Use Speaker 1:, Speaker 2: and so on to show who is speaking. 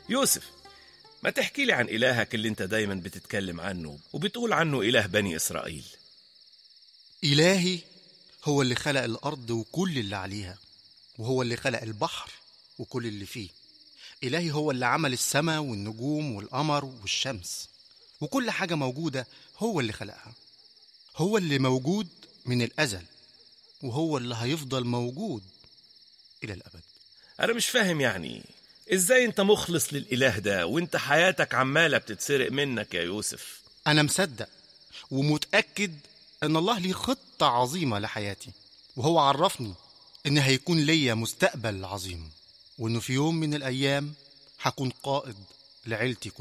Speaker 1: يوسف ما تحكي لي عن إلهك اللي أنت دايما بتتكلم عنه وبتقول عنه إله بني إسرائيل
Speaker 2: إلهي هو اللي خلق الأرض وكل اللي عليها وهو اللي خلق البحر وكل اللي فيه إلهي هو اللي عمل السماء والنجوم والقمر والشمس وكل حاجة موجودة هو اللي خلقها هو اللي موجود من الأزل وهو اللي هيفضل موجود إلى الأبد
Speaker 1: أنا مش فاهم يعني إزاي أنت مخلص للإله ده وأنت حياتك عمالة بتتسرق منك يا يوسف
Speaker 2: أنا مصدق ومتأكد إن الله ليه خطة عظيمة لحياتي وهو عرفني إن هيكون ليا مستقبل عظيم وإنه في يوم من الأيام هكون قائد لعيلتي كلها